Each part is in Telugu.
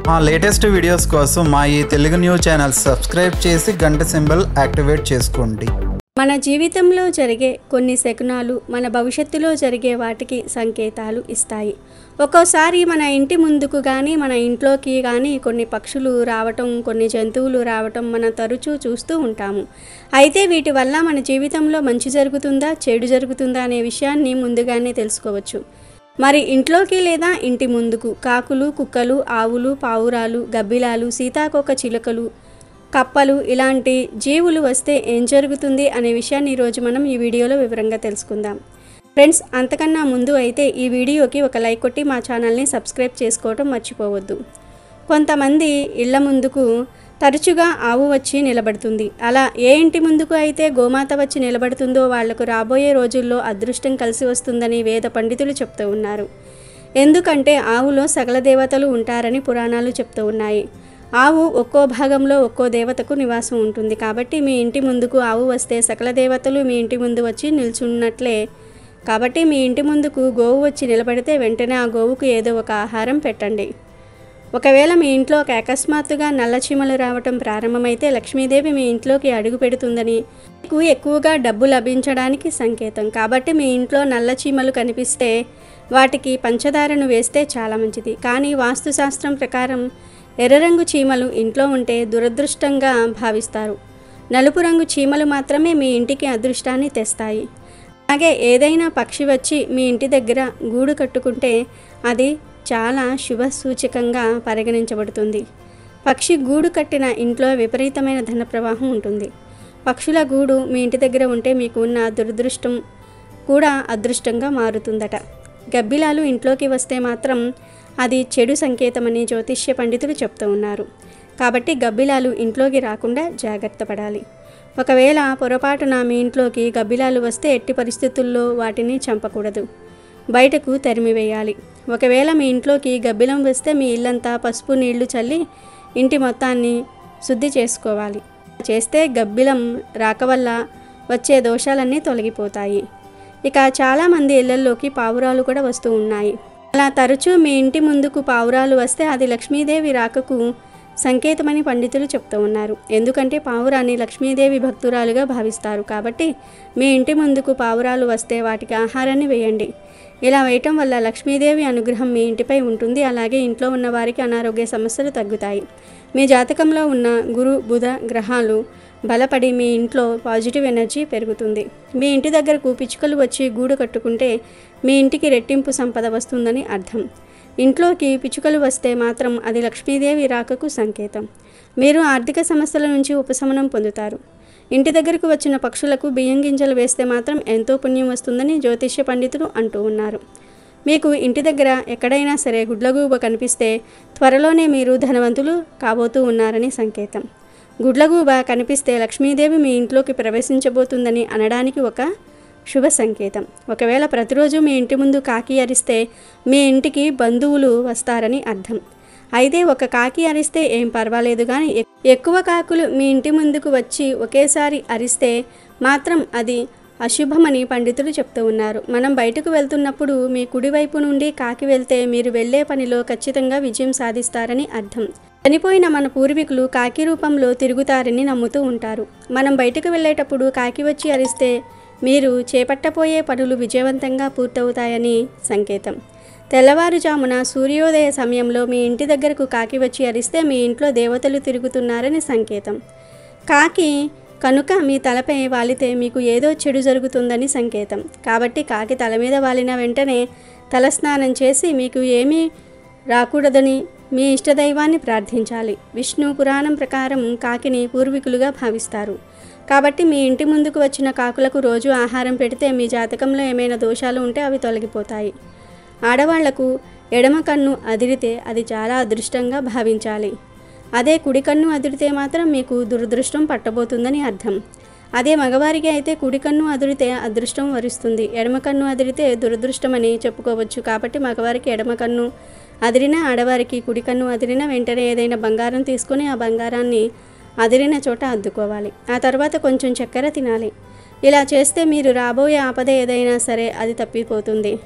మా లేటెస్ట్ వీడియోస్ కోసం మా ఈ తెలుగు న్యూస్ ఛానల్ సబ్స్క్రైబ్ చేసి గంట సింబల్ యాక్టివేట్ చేసుకోండి మన జీవితంలో జరిగే కొన్ని శకునాలు మన భవిష్యత్తులో జరిగే వాటికి సంకేతాలు ఇస్తాయి ఒక్కోసారి మన ఇంటి ముందుకు కానీ మన ఇంట్లోకి కానీ కొన్ని పక్షులు రావటం కొన్ని జంతువులు రావటం మనం తరచూ చూస్తూ ఉంటాము అయితే వీటి వల్ల మన జీవితంలో మంచి జరుగుతుందా చెడు జరుగుతుందా అనే విషయాన్ని ముందుగానే తెలుసుకోవచ్చు మరి ఇంట్లోకి లేదా ఇంటి ముందుకు కాకులు కుక్కలు ఆవులు పావురాలు గబ్బిలాలు సీతాకోక చిలుకలు కప్పలు ఇలాంటి జీవులు వస్తే ఏం జరుగుతుంది అనే విషయాన్ని ఈరోజు మనం ఈ వీడియోలో వివరంగా తెలుసుకుందాం ఫ్రెండ్స్ అంతకన్నా ముందు అయితే ఈ వీడియోకి ఒక లైక్ కొట్టి మా ఛానల్ని సబ్స్క్రైబ్ చేసుకోవడం మర్చిపోవద్దు కొంతమంది ఇళ్ల ముందుకు తరచుగా ఆవు వచ్చి నిలబడుతుంది అలా ఏ ఇంటి ముందుకు అయితే గోమాత వచ్చి నిలబడుతుందో వాళ్లకు రాబోయే రోజుల్లో అదృష్టం కలిసి వస్తుందని వేద పండితులు చెప్తూ ఉన్నారు ఎందుకంటే ఆవులో సకల దేవతలు ఉంటారని పురాణాలు చెప్తూ ఉన్నాయి ఆవు ఒక్కో భాగంలో ఒక్కో దేవతకు నివాసం ఉంటుంది కాబట్టి మీ ఇంటి ముందుకు ఆవు వస్తే సకల దేవతలు మీ ఇంటి ముందు వచ్చి నిల్చున్నట్లే కాబట్టి మీ ఇంటి ముందుకు గోవు వచ్చి నిలబడితే వెంటనే ఆ గోవుకు ఏదో ఒక ఆహారం పెట్టండి ఒకవేళ మీ ఇంట్లో ఒక అకస్మాత్తుగా నల్ల చీమలు రావటం ప్రారంభమైతే లక్ష్మీదేవి మీ ఇంట్లోకి అడుగు పెడుతుందని మీకు ఎక్కువగా డబ్బు లభించడానికి సంకేతం కాబట్టి మీ ఇంట్లో నల్ల చీమలు కనిపిస్తే వాటికి పంచదారను వేస్తే చాలా మంచిది కానీ వాస్తుశాస్త్రం ప్రకారం ఎర్ర రంగు చీమలు ఇంట్లో ఉంటే దురదృష్టంగా భావిస్తారు నలుపు రంగు చీమలు మాత్రమే మీ ఇంటికి అదృష్టాన్ని తెస్తాయి అలాగే ఏదైనా పక్షి వచ్చి మీ ఇంటి దగ్గర గూడు కట్టుకుంటే అది చాలా శుభ సూచకంగా పరిగణించబడుతుంది పక్షి గూడు కట్టిన ఇంట్లో విపరీతమైన ధన ప్రవాహం ఉంటుంది పక్షుల గూడు మీ ఇంటి దగ్గర ఉంటే మీకు ఉన్న దురదృష్టం కూడా అదృష్టంగా మారుతుందట గబ్బిలాలు ఇంట్లోకి వస్తే మాత్రం అది చెడు సంకేతమని జ్యోతిష్య పండితులు చెప్తూ ఉన్నారు కాబట్టి గబ్బిలాలు ఇంట్లోకి రాకుండా జాగ్రత్త పడాలి ఒకవేళ పొరపాటున మీ ఇంట్లోకి గబ్బిలాలు వస్తే ఎట్టి పరిస్థితుల్లో వాటిని చంపకూడదు బయటకు తరిమివేయాలి ఒకవేళ మీ ఇంట్లోకి గబ్బిలం వస్తే మీ ఇల్లంతా పసుపు నీళ్లు చల్లి ఇంటి మొత్తాన్ని శుద్ధి చేసుకోవాలి చేస్తే గబ్బిలం రాక వల్ల వచ్చే దోషాలన్నీ తొలగిపోతాయి ఇక చాలామంది ఇళ్లల్లోకి పావురాలు కూడా వస్తూ ఉన్నాయి అలా తరచూ మీ ఇంటి ముందుకు పావురాలు వస్తే అది లక్ష్మీదేవి రాకకు సంకేతమని పండితులు చెప్తూ ఉన్నారు ఎందుకంటే పావురాన్ని లక్ష్మీదేవి భక్తురాలుగా భావిస్తారు కాబట్టి మీ ఇంటి ముందుకు పావురాలు వస్తే వాటికి ఆహారాన్ని వేయండి ఇలా వేయటం వల్ల లక్ష్మీదేవి అనుగ్రహం మీ ఇంటిపై ఉంటుంది అలాగే ఇంట్లో ఉన్న వారికి అనారోగ్య సమస్యలు తగ్గుతాయి మీ జాతకంలో ఉన్న గురు బుధ గ్రహాలు బలపడి మీ ఇంట్లో పాజిటివ్ ఎనర్జీ పెరుగుతుంది మీ ఇంటి దగ్గరకు పిచ్చుకలు వచ్చి గూడు కట్టుకుంటే మీ ఇంటికి రెట్టింపు సంపద వస్తుందని అర్థం ఇంట్లోకి పిచ్చుకలు వస్తే మాత్రం అది లక్ష్మీదేవి రాకకు సంకేతం మీరు ఆర్థిక సమస్యల నుంచి ఉపశమనం పొందుతారు ఇంటి దగ్గరకు వచ్చిన పక్షులకు బియ్యం గింజలు వేస్తే మాత్రం ఎంతో పుణ్యం వస్తుందని జ్యోతిష్య పండితులు అంటూ ఉన్నారు మీకు ఇంటి దగ్గర ఎక్కడైనా సరే గుడ్లగూబ కనిపిస్తే త్వరలోనే మీరు ధనవంతులు కాబోతూ ఉన్నారని సంకేతం గుడ్లగూబ కనిపిస్తే లక్ష్మీదేవి మీ ఇంట్లోకి ప్రవేశించబోతుందని అనడానికి ఒక శుభ సంకేతం ఒకవేళ ప్రతిరోజు మీ ఇంటి ముందు కాకి అరిస్తే మీ ఇంటికి బంధువులు వస్తారని అర్థం అయితే ఒక కాకి అరిస్తే ఏం పర్వాలేదు కానీ ఎక్- ఎక్కువ కాకులు మీ ఇంటి ముందుకు వచ్చి ఒకేసారి అరిస్తే మాత్రం అది అశుభమని పండితులు చెప్తూ ఉన్నారు మనం బయటకు వెళ్తున్నప్పుడు మీ కుడివైపు నుండి కాకి వెళ్తే మీరు వెళ్ళే పనిలో ఖచ్చితంగా విజయం సాధిస్తారని అర్థం చనిపోయిన మన పూర్వీకులు కాకి రూపంలో తిరుగుతారని నమ్ముతూ ఉంటారు మనం బయటకు వెళ్ళేటప్పుడు కాకి వచ్చి అరిస్తే మీరు చేపట్టబోయే పనులు విజయవంతంగా పూర్తవుతాయని సంకేతం తెల్లవారుజామున సూర్యోదయ సమయంలో మీ ఇంటి దగ్గరకు కాకి వచ్చి అరిస్తే మీ ఇంట్లో దేవతలు తిరుగుతున్నారని సంకేతం కాకి కనుక మీ తలపై వాలితే మీకు ఏదో చెడు జరుగుతుందని సంకేతం కాబట్టి కాకి తల మీద వాలిన వెంటనే తలస్నానం చేసి మీకు ఏమీ రాకూడదని మీ ఇష్టదైవాన్ని ప్రార్థించాలి విష్ణు పురాణం ప్రకారం కాకిని పూర్వీకులుగా భావిస్తారు కాబట్టి మీ ఇంటి ముందుకు వచ్చిన కాకులకు రోజు ఆహారం పెడితే మీ జాతకంలో ఏమైనా దోషాలు ఉంటే అవి తొలగిపోతాయి ఆడవాళ్లకు ఎడమ కన్ను అదిరితే అది చాలా అదృష్టంగా భావించాలి అదే కుడి కన్ను అదిరితే మాత్రం మీకు దురదృష్టం పట్టబోతుందని అర్థం అదే మగవారికి అయితే కుడి కన్ను అదిరితే అదృష్టం వరిస్తుంది ఎడమ కన్ను అదిరితే దురదృష్టమని చెప్పుకోవచ్చు కాబట్టి మగవారికి ఎడమ కన్ను అదిరిన ఆడవారికి కుడి కన్ను అదిరిన వెంటనే ఏదైనా బంగారం తీసుకొని ఆ బంగారాన్ని అదిరిన చోట అద్దుకోవాలి ఆ తర్వాత కొంచెం చక్కెర తినాలి ఇలా చేస్తే మీరు రాబోయే ఆపద ఏదైనా సరే అది తప్పిపోతుంది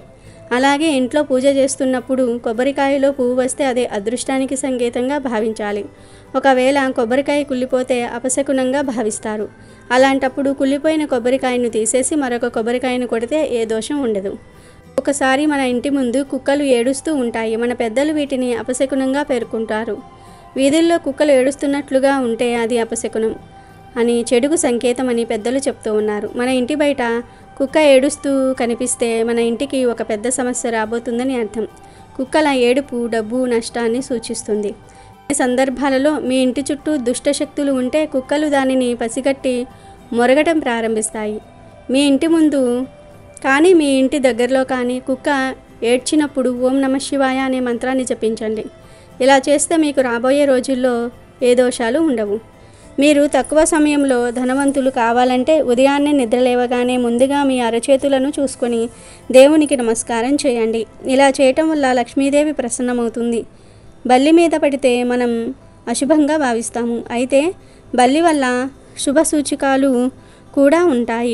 అలాగే ఇంట్లో పూజ చేస్తున్నప్పుడు కొబ్బరికాయలో పువ్వు వస్తే అదే అదృష్టానికి సంకేతంగా భావించాలి ఒకవేళ కొబ్బరికాయ కుళ్ళిపోతే అపశకునంగా భావిస్తారు అలాంటప్పుడు కుళ్ళిపోయిన కొబ్బరికాయను తీసేసి మరొక కొబ్బరికాయను కొడితే ఏ దోషం ఉండదు ఒకసారి మన ఇంటి ముందు కుక్కలు ఏడుస్తూ ఉంటాయి మన పెద్దలు వీటిని అపశకునంగా పేర్కొంటారు వీధుల్లో కుక్కలు ఏడుస్తున్నట్లుగా ఉంటే అది అపశకునం అని చెడుకు సంకేతం అని పెద్దలు చెప్తూ ఉన్నారు మన ఇంటి బయట కుక్క ఏడుస్తూ కనిపిస్తే మన ఇంటికి ఒక పెద్ద సమస్య రాబోతుందని అర్థం కుక్కల ఏడుపు డబ్బు నష్టాన్ని సూచిస్తుంది ఈ సందర్భాలలో మీ ఇంటి చుట్టూ దుష్ట శక్తులు ఉంటే కుక్కలు దానిని పసిగట్టి మొరగటం ప్రారంభిస్తాయి మీ ఇంటి ముందు కానీ మీ ఇంటి దగ్గరలో కానీ కుక్క ఏడ్చినప్పుడు ఓం నమ శివాయ అనే మంత్రాన్ని జపించండి ఇలా చేస్తే మీకు రాబోయే రోజుల్లో ఏ దోషాలు ఉండవు మీరు తక్కువ సమయంలో ధనవంతులు కావాలంటే ఉదయాన్నే నిద్రలేవగానే ముందుగా మీ అరచేతులను చూసుకొని దేవునికి నమస్కారం చేయండి ఇలా చేయటం వల్ల లక్ష్మీదేవి ప్రసన్నమవుతుంది బల్లి మీద పడితే మనం అశుభంగా భావిస్తాము అయితే బల్లి వల్ల శుభ సూచికాలు కూడా ఉంటాయి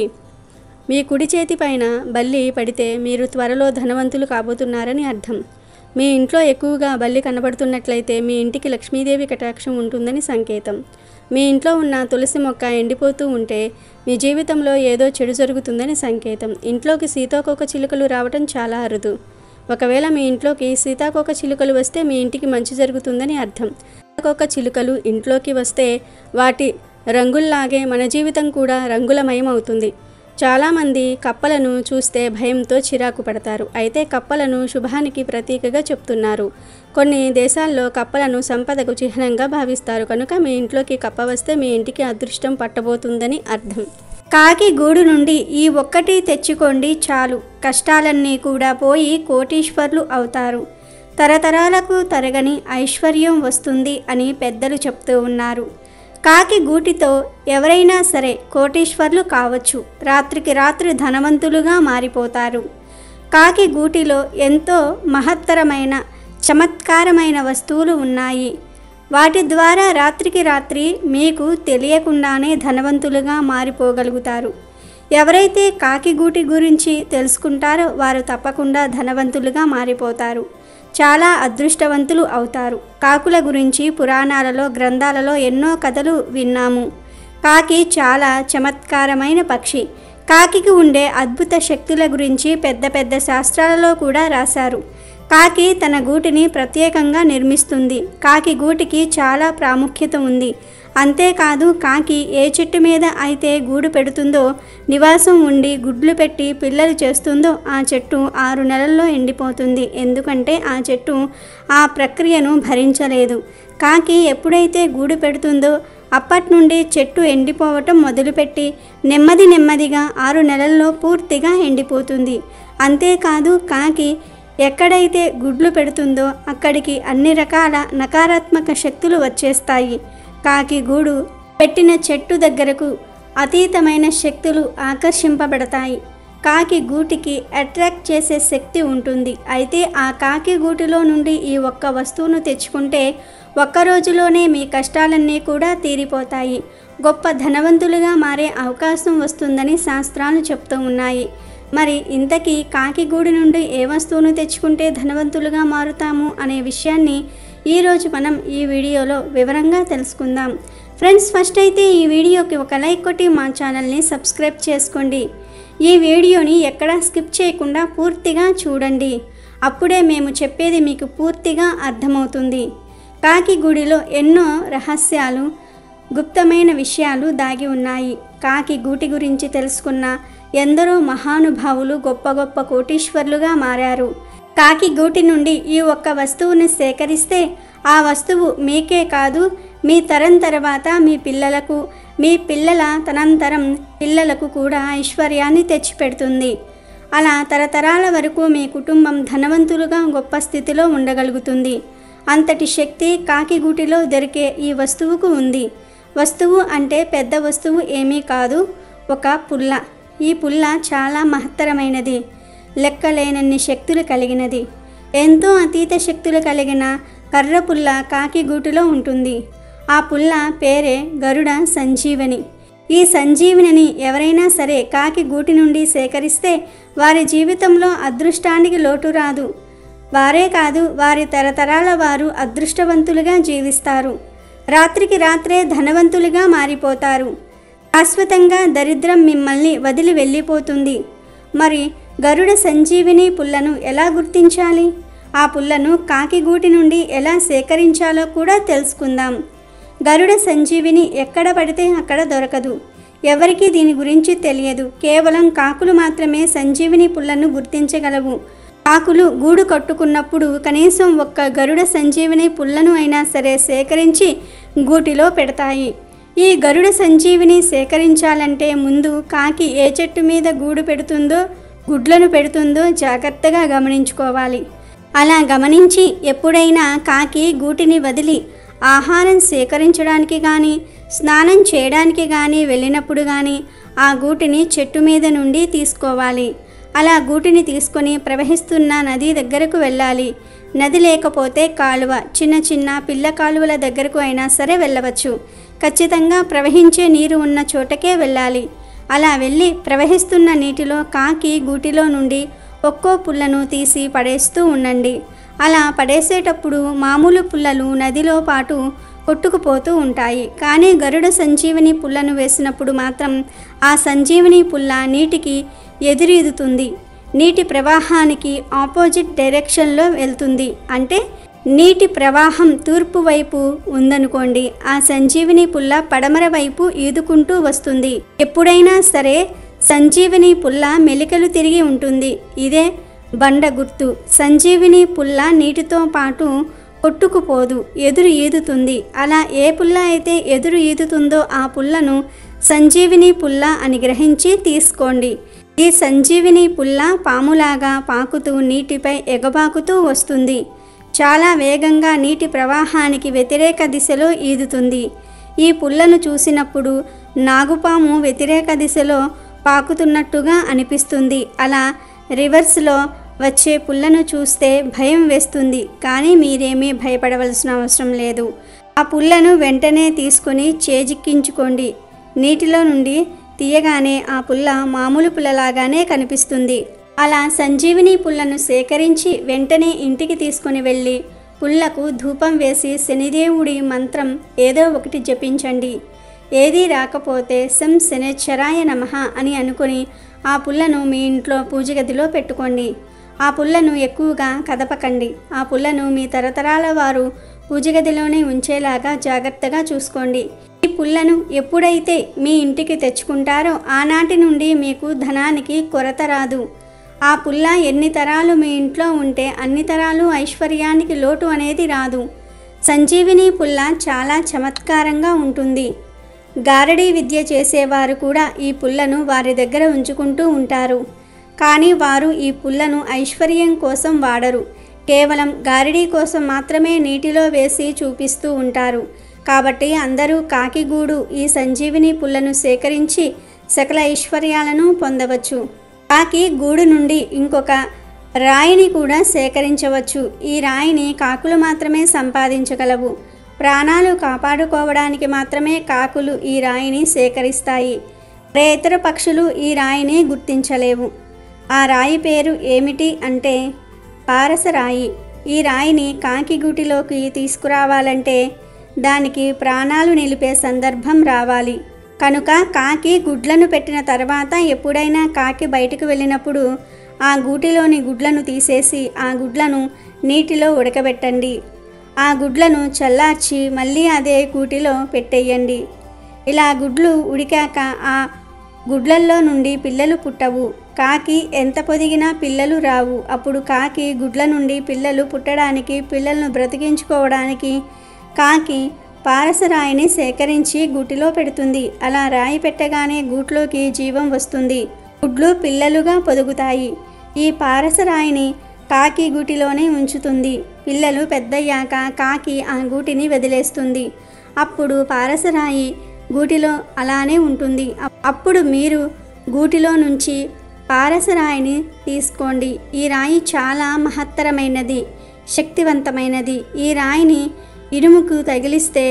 మీ కుడి చేతి పైన బల్లి పడితే మీరు త్వరలో ధనవంతులు కాబోతున్నారని అర్థం మీ ఇంట్లో ఎక్కువగా బల్లి కనబడుతున్నట్లయితే మీ ఇంటికి లక్ష్మీదేవి కటాక్షం ఉంటుందని సంకేతం మీ ఇంట్లో ఉన్న తులసి మొక్క ఎండిపోతూ ఉంటే మీ జీవితంలో ఏదో చెడు జరుగుతుందని సంకేతం ఇంట్లోకి సీతాకోక చిలుకలు రావటం చాలా అరుదు ఒకవేళ మీ ఇంట్లోకి సీతాకోక చిలుకలు వస్తే మీ ఇంటికి మంచి జరుగుతుందని అర్థం సీతాకోక చిలుకలు ఇంట్లోకి వస్తే వాటి రంగుల్లాగే మన జీవితం కూడా రంగులమయం అవుతుంది చాలామంది కప్పలను చూస్తే భయంతో చిరాకు పడతారు అయితే కప్పలను శుభానికి ప్రతీకగా చెప్తున్నారు కొన్ని దేశాల్లో కప్పలను సంపదకు చిహ్నంగా భావిస్తారు కనుక మీ ఇంట్లోకి కప్ప వస్తే మీ ఇంటికి అదృష్టం పట్టబోతుందని అర్థం కాకి గూడు నుండి ఈ ఒక్కటి తెచ్చుకోండి చాలు కష్టాలన్నీ కూడా పోయి కోటీశ్వర్లు అవుతారు తరతరాలకు తరగని ఐశ్వర్యం వస్తుంది అని పెద్దలు చెప్తూ ఉన్నారు కాకి గూటితో ఎవరైనా సరే కోటీశ్వర్లు కావచ్చు రాత్రికి రాత్రి ధనవంతులుగా మారిపోతారు కాకి గూటిలో ఎంతో మహత్తరమైన చమత్కారమైన వస్తువులు ఉన్నాయి వాటి ద్వారా రాత్రికి రాత్రి మీకు తెలియకుండానే ధనవంతులుగా మారిపోగలుగుతారు ఎవరైతే కాకిగూటి గురించి తెలుసుకుంటారో వారు తప్పకుండా ధనవంతులుగా మారిపోతారు చాలా అదృష్టవంతులు అవుతారు కాకుల గురించి పురాణాలలో గ్రంథాలలో ఎన్నో కథలు విన్నాము కాకి చాలా చమత్కారమైన పక్షి కాకికి ఉండే అద్భుత శక్తుల గురించి పెద్ద పెద్ద శాస్త్రాలలో కూడా రాశారు కాకి తన గూటిని ప్రత్యేకంగా నిర్మిస్తుంది కాకి గూటికి చాలా ప్రాముఖ్యత ఉంది అంతేకాదు కాకి ఏ చెట్టు మీద అయితే గూడు పెడుతుందో నివాసం ఉండి గుడ్లు పెట్టి పిల్లలు చేస్తుందో ఆ చెట్టు ఆరు నెలల్లో ఎండిపోతుంది ఎందుకంటే ఆ చెట్టు ఆ ప్రక్రియను భరించలేదు కాకి ఎప్పుడైతే గూడు పెడుతుందో అప్పటి నుండి చెట్టు ఎండిపోవటం మొదలుపెట్టి నెమ్మది నెమ్మదిగా ఆరు నెలల్లో పూర్తిగా ఎండిపోతుంది అంతేకాదు కాకి ఎక్కడైతే గుడ్లు పెడుతుందో అక్కడికి అన్ని రకాల నకారాత్మక శక్తులు వచ్చేస్తాయి కాకి గూడు పెట్టిన చెట్టు దగ్గరకు అతీతమైన శక్తులు ఆకర్షింపబడతాయి కాకి గూటికి అట్రాక్ట్ చేసే శక్తి ఉంటుంది అయితే ఆ కాకి గూటిలో నుండి ఈ ఒక్క వస్తువును తెచ్చుకుంటే ఒక్క రోజులోనే మీ కష్టాలన్నీ కూడా తీరిపోతాయి గొప్ప ధనవంతులుగా మారే అవకాశం వస్తుందని శాస్త్రాలు చెప్తూ ఉన్నాయి మరి ఇంతకీ కాకిగూడి నుండి ఏ వస్తువును తెచ్చుకుంటే ధనవంతులుగా మారుతాము అనే విషయాన్ని ఈరోజు మనం ఈ వీడియోలో వివరంగా తెలుసుకుందాం ఫ్రెండ్స్ ఫస్ట్ అయితే ఈ వీడియోకి ఒక లైక్ కొట్టి మా ఛానల్ని సబ్స్క్రైబ్ చేసుకోండి ఈ వీడియోని ఎక్కడా స్కిప్ చేయకుండా పూర్తిగా చూడండి అప్పుడే మేము చెప్పేది మీకు పూర్తిగా అర్థమవుతుంది కాకిగూడిలో ఎన్నో రహస్యాలు గుప్తమైన విషయాలు దాగి ఉన్నాయి కాకి గూటి గురించి తెలుసుకున్న ఎందరో మహానుభావులు గొప్ప గొప్ప కోటీశ్వర్లుగా మారారు కాకి గూటి నుండి ఈ ఒక్క వస్తువుని సేకరిస్తే ఆ వస్తువు మీకే కాదు మీ తరం తర్వాత మీ పిల్లలకు మీ పిల్లల తనంతరం పిల్లలకు కూడా ఐశ్వర్యాన్ని తెచ్చిపెడుతుంది అలా తరతరాల వరకు మీ కుటుంబం ధనవంతులుగా గొప్ప స్థితిలో ఉండగలుగుతుంది అంతటి శక్తి కాకిగూటిలో దొరికే ఈ వస్తువుకు ఉంది వస్తువు అంటే పెద్ద వస్తువు ఏమీ కాదు ఒక పుల్ల ఈ పుల్ల చాలా మహత్తరమైనది లెక్కలేనన్ని శక్తులు కలిగినది ఎంతో అతీత శక్తులు కలిగిన కర్ర పుల్ల కాకి గూటిలో ఉంటుంది ఆ పుల్ల పేరే గరుడ సంజీవని ఈ సంజీవిని ఎవరైనా సరే కాకి గూటి నుండి సేకరిస్తే వారి జీవితంలో అదృష్టానికి లోటు రాదు వారే కాదు వారి తరతరాల వారు అదృష్టవంతులుగా జీవిస్తారు రాత్రికి రాత్రే ధనవంతులుగా మారిపోతారు శాశ్వతంగా దరిద్రం మిమ్మల్ని వదిలి వెళ్ళిపోతుంది మరి గరుడ సంజీవిని పుల్లను ఎలా గుర్తించాలి ఆ పుల్లను కాకిగూటి నుండి ఎలా సేకరించాలో కూడా తెలుసుకుందాం గరుడ సంజీవిని ఎక్కడ పడితే అక్కడ దొరకదు ఎవరికీ దీని గురించి తెలియదు కేవలం కాకులు మాత్రమే సంజీవిని పుల్లను గుర్తించగలవు కాకులు గూడు కట్టుకున్నప్పుడు కనీసం ఒక్క గరుడ సంజీవిని పుల్లను అయినా సరే సేకరించి గూటిలో పెడతాయి ఈ గరుడ సంజీవిని సేకరించాలంటే ముందు కాకి ఏ చెట్టు మీద గూడు పెడుతుందో గుడ్లను పెడుతుందో జాగ్రత్తగా గమనించుకోవాలి అలా గమనించి ఎప్పుడైనా కాకి గూటిని వదిలి ఆహారం సేకరించడానికి కానీ స్నానం చేయడానికి కానీ వెళ్ళినప్పుడు కానీ ఆ గూటిని చెట్టు మీద నుండి తీసుకోవాలి అలా గూటిని తీసుకొని ప్రవహిస్తున్న నది దగ్గరకు వెళ్ళాలి నది లేకపోతే కాలువ చిన్న చిన్న పిల్ల కాలువల దగ్గరకు అయినా సరే వెళ్ళవచ్చు ఖచ్చితంగా ప్రవహించే నీరు ఉన్న చోటకే వెళ్ళాలి అలా వెళ్ళి ప్రవహిస్తున్న నీటిలో కాకి గూటిలో నుండి ఒక్కో పుల్లను తీసి పడేస్తూ ఉండండి అలా పడేసేటప్పుడు మామూలు పుల్లలు నదిలో పాటు కొట్టుకుపోతూ ఉంటాయి కానీ గరుడ సంజీవని పుల్లను వేసినప్పుడు మాత్రం ఆ సంజీవని పుల్ల నీటికి ఎదురీదుతుంది నీటి ప్రవాహానికి ఆపోజిట్ డైరెక్షన్లో వెళ్తుంది అంటే నీటి ప్రవాహం తూర్పు వైపు ఉందనుకోండి ఆ సంజీవిని పుల్ల పడమర వైపు ఈదుకుంటూ వస్తుంది ఎప్పుడైనా సరే సంజీవిని పుల్ల మెలికలు తిరిగి ఉంటుంది ఇదే బండ గుర్తు సంజీవిని పుల్ల నీటితో పాటు కొట్టుకుపోదు ఎదురు ఈదుతుంది అలా ఏ పుల్ల అయితే ఎదురు ఈదుతుందో ఆ పుల్లను సంజీవిని పుల్ల అని గ్రహించి తీసుకోండి ఈ సంజీవిని పుల్ల పాములాగా పాకుతూ నీటిపై ఎగబాకుతూ వస్తుంది చాలా వేగంగా నీటి ప్రవాహానికి వ్యతిరేక దిశలో ఈదుతుంది ఈ పుల్లను చూసినప్పుడు నాగుపాము వ్యతిరేక దిశలో పాకుతున్నట్టుగా అనిపిస్తుంది అలా రివర్స్లో వచ్చే పుల్లను చూస్తే భయం వేస్తుంది కానీ మీరేమీ భయపడవలసిన అవసరం లేదు ఆ పుల్లను వెంటనే తీసుకొని చేజిక్కించుకోండి నీటిలో నుండి తీయగానే ఆ పుల్ల మామూలు పుల్లలాగానే కనిపిస్తుంది అలా సంజీవిని పుల్లను సేకరించి వెంటనే ఇంటికి తీసుకొని వెళ్ళి పుల్లకు ధూపం వేసి శనిదేవుడి మంత్రం ఏదో ఒకటి జపించండి ఏదీ రాకపోతే సం శనిచ్చరాయ నమః అని అనుకుని ఆ పుల్లను మీ ఇంట్లో పూజ గదిలో పెట్టుకోండి ఆ పుల్లను ఎక్కువగా కదపకండి ఆ పుల్లను మీ తరతరాల వారు పూజ గదిలోనే ఉంచేలాగా జాగ్రత్తగా చూసుకోండి ఈ పుల్లను ఎప్పుడైతే మీ ఇంటికి తెచ్చుకుంటారో ఆనాటి నుండి మీకు ధనానికి కొరత రాదు ఆ పుల్ల ఎన్ని తరాలు మీ ఇంట్లో ఉంటే అన్ని తరాలు ఐశ్వర్యానికి లోటు అనేది రాదు సంజీవిని పుల్ల చాలా చమత్కారంగా ఉంటుంది గారడీ విద్య చేసేవారు కూడా ఈ పుల్లను వారి దగ్గర ఉంచుకుంటూ ఉంటారు కానీ వారు ఈ పుల్లను ఐశ్వర్యం కోసం వాడరు కేవలం గారడీ కోసం మాత్రమే నీటిలో వేసి చూపిస్తూ ఉంటారు కాబట్టి అందరూ కాకిగూడు ఈ సంజీవిని పుల్లను సేకరించి సకల ఐశ్వర్యాలను పొందవచ్చు కాకి గూడు నుండి ఇంకొక రాయిని కూడా సేకరించవచ్చు ఈ రాయిని కాకులు మాత్రమే సంపాదించగలవు ప్రాణాలు కాపాడుకోవడానికి మాత్రమే కాకులు ఈ రాయిని సేకరిస్తాయి మరే ఇతర పక్షులు ఈ రాయిని గుర్తించలేవు ఆ రాయి పేరు ఏమిటి అంటే పారసరాయి ఈ రాయిని కాకి గూటిలోకి తీసుకురావాలంటే దానికి ప్రాణాలు నిలిపే సందర్భం రావాలి కనుక కాకి గుడ్లను పెట్టిన తర్వాత ఎప్పుడైనా కాకి బయటకు వెళ్ళినప్పుడు ఆ గూటిలోని గుడ్లను తీసేసి ఆ గుడ్లను నీటిలో ఉడకబెట్టండి ఆ గుడ్లను చల్లార్చి మళ్ళీ అదే గూటిలో పెట్టేయండి ఇలా గుడ్లు ఉడికాక ఆ గుడ్లల్లో నుండి పిల్లలు పుట్టవు కాకి ఎంత పొదిగినా పిల్లలు రావు అప్పుడు కాకి గుడ్ల నుండి పిల్లలు పుట్టడానికి పిల్లలను బ్రతికించుకోవడానికి కాకి పారసరాయిని సేకరించి గూటిలో పెడుతుంది అలా రాయి పెట్టగానే గూట్లోకి జీవం వస్తుంది గుడ్లు పిల్లలుగా పొదుగుతాయి ఈ పారసరాయిని కాకి గూటిలోనే ఉంచుతుంది పిల్లలు పెద్దయ్యాక కాకి ఆ గూటిని వదిలేస్తుంది అప్పుడు పారసరాయి గూటిలో అలానే ఉంటుంది అప్- అప్పుడు మీరు గూటిలో నుంచి పారసరాయిని తీసుకోండి ఈ రాయి చాలా మహత్తరమైనది శక్తివంతమైనది ఈ రాయిని ఇనుముకు తగిలిస్తే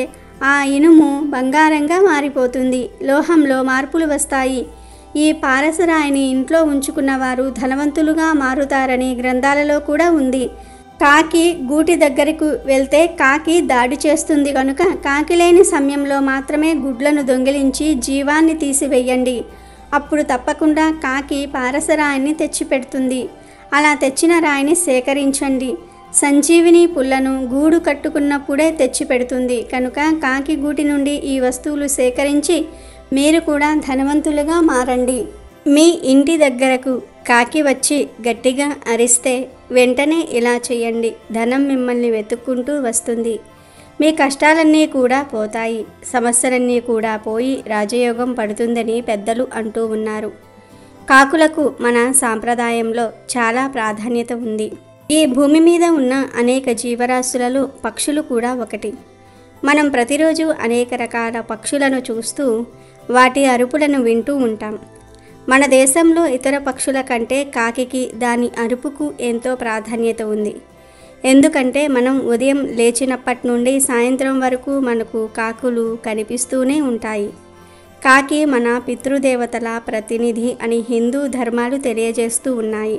ఆ ఇనుము బంగారంగా మారిపోతుంది లోహంలో మార్పులు వస్తాయి ఈ పారసరాయిని ఇంట్లో ఉంచుకున్న వారు ధనవంతులుగా మారుతారని గ్రంథాలలో కూడా ఉంది కాకి గూటి దగ్గరకు వెళ్తే కాకి దాడి చేస్తుంది కనుక కాకి లేని సమయంలో మాత్రమే గుడ్లను దొంగిలించి జీవాన్ని తీసివేయండి అప్పుడు తప్పకుండా కాకి పారసరాయిని తెచ్చిపెడుతుంది అలా తెచ్చిన రాయిని సేకరించండి సంజీవిని పుల్లను గూడు కట్టుకున్నప్పుడే తెచ్చిపెడుతుంది కనుక కాకి గూటి నుండి ఈ వస్తువులు సేకరించి మీరు కూడా ధనవంతులుగా మారండి మీ ఇంటి దగ్గరకు కాకి వచ్చి గట్టిగా అరిస్తే వెంటనే ఇలా చేయండి ధనం మిమ్మల్ని వెతుక్కుంటూ వస్తుంది మీ కష్టాలన్నీ కూడా పోతాయి సమస్యలన్నీ కూడా పోయి రాజయోగం పడుతుందని పెద్దలు అంటూ ఉన్నారు కాకులకు మన సాంప్రదాయంలో చాలా ప్రాధాన్యత ఉంది ఈ భూమి మీద ఉన్న అనేక జీవరాశులలో పక్షులు కూడా ఒకటి మనం ప్రతిరోజు అనేక రకాల పక్షులను చూస్తూ వాటి అరుపులను వింటూ ఉంటాం మన దేశంలో ఇతర పక్షుల కంటే కాకికి దాని అరుపుకు ఎంతో ప్రాధాన్యత ఉంది ఎందుకంటే మనం ఉదయం లేచినప్పటి నుండి సాయంత్రం వరకు మనకు కాకులు కనిపిస్తూనే ఉంటాయి కాకి మన పితృదేవతల ప్రతినిధి అని హిందూ ధర్మాలు తెలియజేస్తూ ఉన్నాయి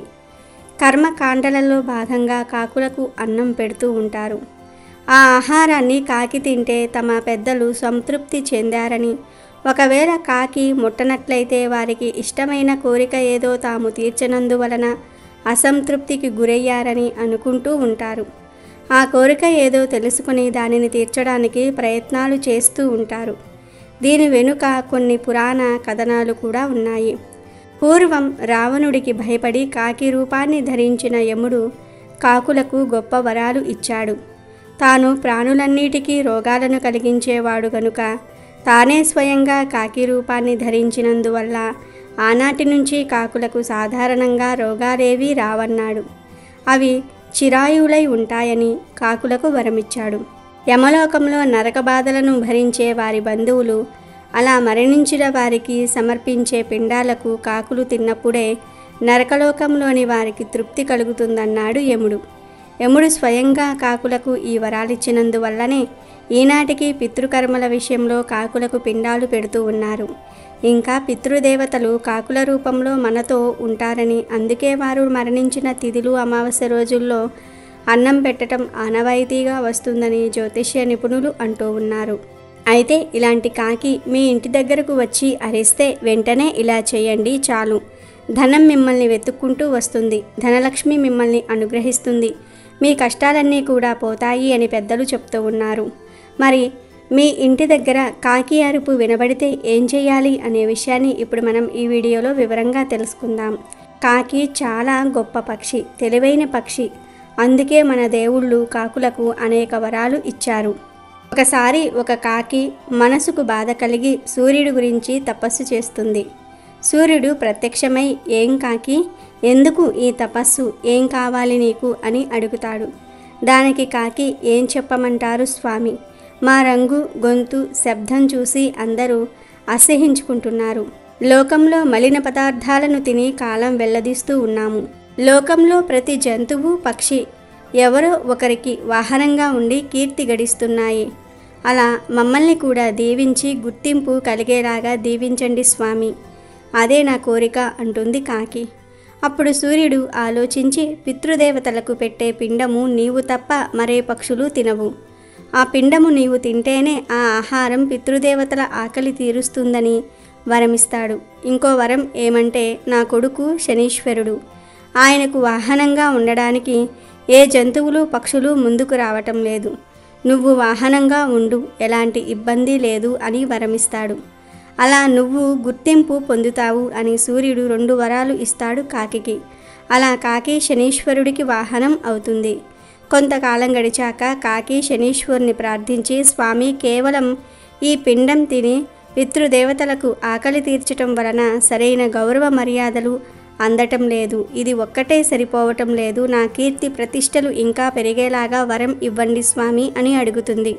కర్మకాండలలో భాగంగా కాకులకు అన్నం పెడుతూ ఉంటారు ఆ ఆహారాన్ని కాకి తింటే తమ పెద్దలు సంతృప్తి చెందారని ఒకవేళ కాకి ముట్టనట్లయితే వారికి ఇష్టమైన కోరిక ఏదో తాము తీర్చనందువలన అసంతృప్తికి గురయ్యారని అనుకుంటూ ఉంటారు ఆ కోరిక ఏదో తెలుసుకుని దానిని తీర్చడానికి ప్రయత్నాలు చేస్తూ ఉంటారు దీని వెనుక కొన్ని పురాణ కథనాలు కూడా ఉన్నాయి పూర్వం రావణుడికి భయపడి కాకి రూపాన్ని ధరించిన యముడు కాకులకు గొప్ప వరాలు ఇచ్చాడు తాను ప్రాణులన్నిటికీ రోగాలను కలిగించేవాడు గనుక తానే స్వయంగా కాకి రూపాన్ని ధరించినందువల్ల ఆనాటి నుంచి కాకులకు సాధారణంగా రోగాలేవీ రావన్నాడు అవి చిరాయువులై ఉంటాయని కాకులకు వరమిచ్చాడు యమలోకంలో నరక బాధలను భరించే వారి బంధువులు అలా మరణించిన వారికి సమర్పించే పిండాలకు కాకులు తిన్నప్పుడే నరకలోకంలోని వారికి తృప్తి కలుగుతుందన్నాడు యముడు యముడు స్వయంగా కాకులకు ఈ వరాలిచ్చినందువల్లనే ఈనాటికి పితృకర్మల విషయంలో కాకులకు పిండాలు పెడుతూ ఉన్నారు ఇంకా పితృదేవతలు కాకుల రూపంలో మనతో ఉంటారని అందుకే వారు మరణించిన తిథులు అమావాస్య రోజుల్లో అన్నం పెట్టడం ఆనవాయితీగా వస్తుందని జ్యోతిష్య నిపుణులు అంటూ ఉన్నారు అయితే ఇలాంటి కాకి మీ ఇంటి దగ్గరకు వచ్చి అరిస్తే వెంటనే ఇలా చేయండి చాలు ధనం మిమ్మల్ని వెతుక్కుంటూ వస్తుంది ధనలక్ష్మి మిమ్మల్ని అనుగ్రహిస్తుంది మీ కష్టాలన్నీ కూడా పోతాయి అని పెద్దలు చెప్తూ ఉన్నారు మరి మీ ఇంటి దగ్గర కాకి అరుపు వినబడితే ఏం చేయాలి అనే విషయాన్ని ఇప్పుడు మనం ఈ వీడియోలో వివరంగా తెలుసుకుందాం కాకి చాలా గొప్ప పక్షి తెలివైన పక్షి అందుకే మన దేవుళ్ళు కాకులకు అనేక వరాలు ఇచ్చారు ఒకసారి ఒక కాకి మనసుకు బాధ కలిగి సూర్యుడి గురించి తపస్సు చేస్తుంది సూర్యుడు ప్రత్యక్షమై ఏం కాకి ఎందుకు ఈ తపస్సు ఏం కావాలి నీకు అని అడుగుతాడు దానికి కాకి ఏం చెప్పమంటారు స్వామి మా రంగు గొంతు శబ్దం చూసి అందరూ అసహించుకుంటున్నారు లోకంలో మలిన పదార్థాలను తిని కాలం వెల్లదీస్తూ ఉన్నాము లోకంలో ప్రతి జంతువు పక్షి ఎవరో ఒకరికి వాహనంగా ఉండి కీర్తి గడిస్తున్నాయి అలా మమ్మల్ని కూడా దీవించి గుర్తింపు కలిగేలాగా దీవించండి స్వామి అదే నా కోరిక అంటుంది కాకి అప్పుడు సూర్యుడు ఆలోచించి పితృదేవతలకు పెట్టే పిండము నీవు తప్ప మరే పక్షులు తినవు ఆ పిండము నీవు తింటేనే ఆ ఆహారం పితృదేవతల ఆకలి తీరుస్తుందని వరమిస్తాడు ఇంకో వరం ఏమంటే నా కొడుకు శనీశ్వరుడు ఆయనకు వాహనంగా ఉండడానికి ఏ జంతువులు పక్షులు ముందుకు రావటం లేదు నువ్వు వాహనంగా ఉండు ఎలాంటి ఇబ్బంది లేదు అని వరమిస్తాడు అలా నువ్వు గుర్తింపు పొందుతావు అని సూర్యుడు రెండు వరాలు ఇస్తాడు కాకికి అలా కాకి శనీశ్వరుడికి వాహనం అవుతుంది కొంతకాలం గడిచాక కాకి శనీశ్వరుని ప్రార్థించి స్వామి కేవలం ఈ పిండం తిని పితృదేవతలకు ఆకలి తీర్చటం వలన సరైన గౌరవ మర్యాదలు అందటం లేదు ఇది ఒక్కటే సరిపోవటం లేదు నా కీర్తి ప్రతిష్టలు ఇంకా పెరిగేలాగా వరం ఇవ్వండి స్వామి అని అడుగుతుంది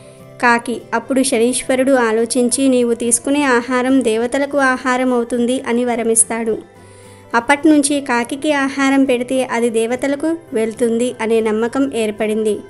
కాకి అప్పుడు శనీశ్వరుడు ఆలోచించి నీవు తీసుకునే ఆహారం దేవతలకు ఆహారం అవుతుంది అని వరమిస్తాడు అప్పటి నుంచి కాకికి ఆహారం పెడితే అది దేవతలకు వెళ్తుంది అనే నమ్మకం ఏర్పడింది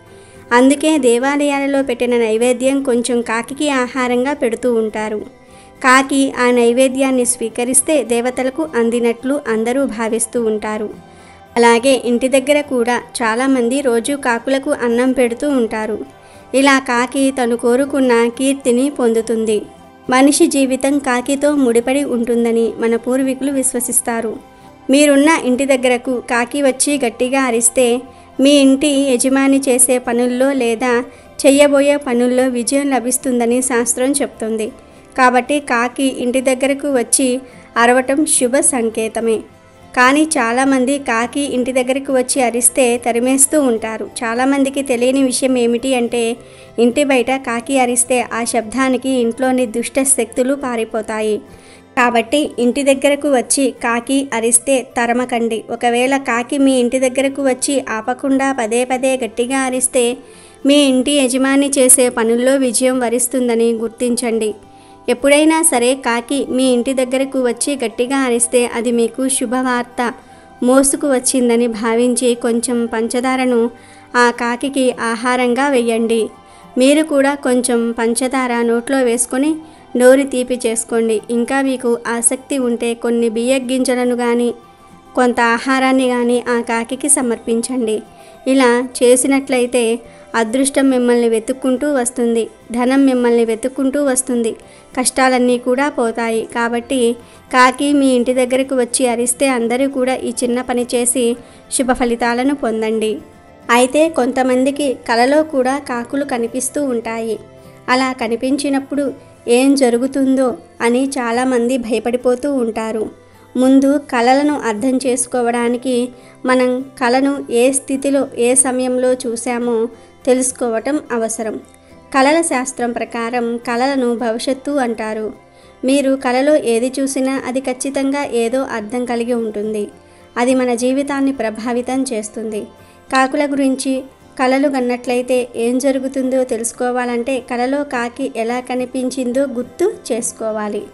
అందుకే దేవాలయాలలో పెట్టిన నైవేద్యం కొంచెం కాకికి ఆహారంగా పెడుతూ ఉంటారు కాకి ఆ నైవేద్యాన్ని స్వీకరిస్తే దేవతలకు అందినట్లు అందరూ భావిస్తూ ఉంటారు అలాగే ఇంటి దగ్గర కూడా చాలామంది రోజు కాకులకు అన్నం పెడుతూ ఉంటారు ఇలా కాకి తను కోరుకున్న కీర్తిని పొందుతుంది మనిషి జీవితం కాకితో ముడిపడి ఉంటుందని మన పూర్వీకులు విశ్వసిస్తారు మీరున్న ఇంటి దగ్గరకు కాకి వచ్చి గట్టిగా అరిస్తే మీ ఇంటి యజమాని చేసే పనుల్లో లేదా చెయ్యబోయే పనుల్లో విజయం లభిస్తుందని శాస్త్రం చెప్తుంది కాబట్టి కాకి ఇంటి దగ్గరకు వచ్చి అరవటం శుభ సంకేతమే కానీ చాలామంది కాకి ఇంటి దగ్గరికి వచ్చి అరిస్తే తరిమేస్తూ ఉంటారు చాలామందికి తెలియని విషయం ఏమిటి అంటే ఇంటి బయట కాకి అరిస్తే ఆ శబ్దానికి ఇంట్లోని దుష్ట శక్తులు పారిపోతాయి కాబట్టి ఇంటి దగ్గరకు వచ్చి కాకి అరిస్తే తరమకండి ఒకవేళ కాకి మీ ఇంటి దగ్గరకు వచ్చి ఆపకుండా పదే పదే గట్టిగా అరిస్తే మీ ఇంటి యజమాని చేసే పనుల్లో విజయం వరిస్తుందని గుర్తించండి ఎప్పుడైనా సరే కాకి మీ ఇంటి దగ్గరకు వచ్చి గట్టిగా అరిస్తే అది మీకు శుభవార్త మోసుకు వచ్చిందని భావించి కొంచెం పంచదారను ఆ కాకికి ఆహారంగా వెయ్యండి మీరు కూడా కొంచెం పంచదార నోట్లో వేసుకొని నోరు తీపి చేసుకోండి ఇంకా మీకు ఆసక్తి ఉంటే కొన్ని బియ్య గింజలను కానీ కొంత ఆహారాన్ని కానీ ఆ కాకికి సమర్పించండి ఇలా చేసినట్లయితే అదృష్టం మిమ్మల్ని వెతుక్కుంటూ వస్తుంది ధనం మిమ్మల్ని వెతుక్కుంటూ వస్తుంది కష్టాలన్నీ కూడా పోతాయి కాబట్టి కాకి మీ ఇంటి దగ్గరకు వచ్చి అరిస్తే అందరూ కూడా ఈ చిన్న పని చేసి శుభ ఫలితాలను పొందండి అయితే కొంతమందికి కలలో కూడా కాకులు కనిపిస్తూ ఉంటాయి అలా కనిపించినప్పుడు ఏం జరుగుతుందో అని చాలామంది భయపడిపోతూ ఉంటారు ముందు కళలను అర్థం చేసుకోవడానికి మనం కళను ఏ స్థితిలో ఏ సమయంలో చూసామో తెలుసుకోవటం అవసరం కళల శాస్త్రం ప్రకారం కళలను భవిష్యత్తు అంటారు మీరు కళలో ఏది చూసినా అది ఖచ్చితంగా ఏదో అర్థం కలిగి ఉంటుంది అది మన జీవితాన్ని ప్రభావితం చేస్తుంది కాకుల గురించి కళలు కన్నట్లయితే ఏం జరుగుతుందో తెలుసుకోవాలంటే కళలో కాకి ఎలా కనిపించిందో గుర్తు చేసుకోవాలి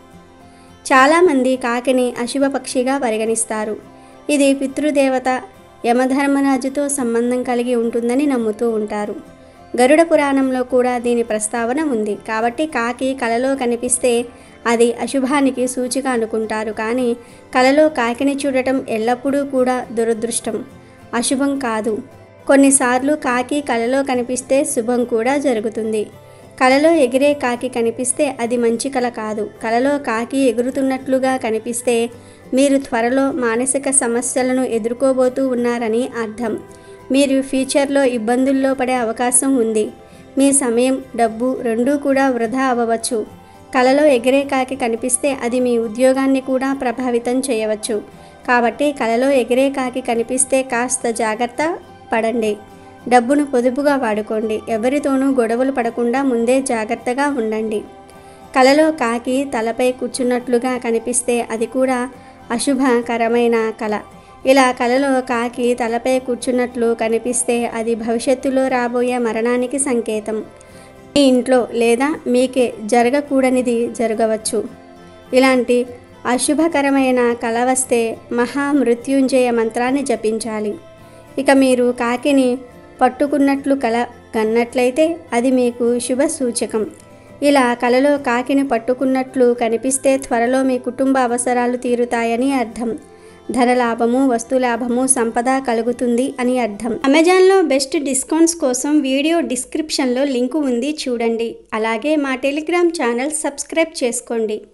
చాలామంది కాకిని అశుభ పక్షిగా పరిగణిస్తారు ఇది పితృదేవత యమధర్మరాజుతో సంబంధం కలిగి ఉంటుందని నమ్ముతూ ఉంటారు గరుడ పురాణంలో కూడా దీని ప్రస్తావన ఉంది కాబట్టి కాకి కలలో కనిపిస్తే అది అశుభానికి సూచిక అనుకుంటారు కానీ కలలో కాకిని చూడటం ఎల్లప్పుడూ కూడా దురదృష్టం అశుభం కాదు కొన్నిసార్లు కాకి కలలో కనిపిస్తే శుభం కూడా జరుగుతుంది కలలో ఎగిరే కాకి కనిపిస్తే అది మంచి కల కాదు కలలో కాకి ఎగురుతున్నట్లుగా కనిపిస్తే మీరు త్వరలో మానసిక సమస్యలను ఎదుర్కోబోతూ ఉన్నారని అర్థం మీరు ఫ్యూచర్లో ఇబ్బందుల్లో పడే అవకాశం ఉంది మీ సమయం డబ్బు రెండూ కూడా వృధా అవ్వవచ్చు కలలో ఎగిరే కాకి కనిపిస్తే అది మీ ఉద్యోగాన్ని కూడా ప్రభావితం చేయవచ్చు కాబట్టి కలలో ఎగిరే కాకి కనిపిస్తే కాస్త జాగ్రత్త పడండి డబ్బును పొదుపుగా వాడుకోండి ఎవరితోనూ గొడవలు పడకుండా ముందే జాగ్రత్తగా ఉండండి కలలో కాకి తలపై కూర్చున్నట్లుగా కనిపిస్తే అది కూడా అశుభకరమైన కళ ఇలా కలలో కాకి తలపై కూర్చున్నట్లు కనిపిస్తే అది భవిష్యత్తులో రాబోయే మరణానికి సంకేతం మీ ఇంట్లో లేదా మీకే జరగకూడనిది జరగవచ్చు ఇలాంటి అశుభకరమైన కళ వస్తే మహామృత్యుంజయ మంత్రాన్ని జపించాలి ఇక మీరు కాకిని పట్టుకున్నట్లు కల కన్నట్లయితే అది మీకు శుభ సూచకం ఇలా కలలో కాకిని పట్టుకున్నట్లు కనిపిస్తే త్వరలో మీ కుటుంబ అవసరాలు తీరుతాయని అర్థం ధనలాభము వస్తులాభము సంపద కలుగుతుంది అని అర్థం అమెజాన్లో బెస్ట్ డిస్కౌంట్స్ కోసం వీడియో డిస్క్రిప్షన్లో లింకు ఉంది చూడండి అలాగే మా టెలిగ్రామ్ ఛానల్ సబ్స్క్రైబ్ చేసుకోండి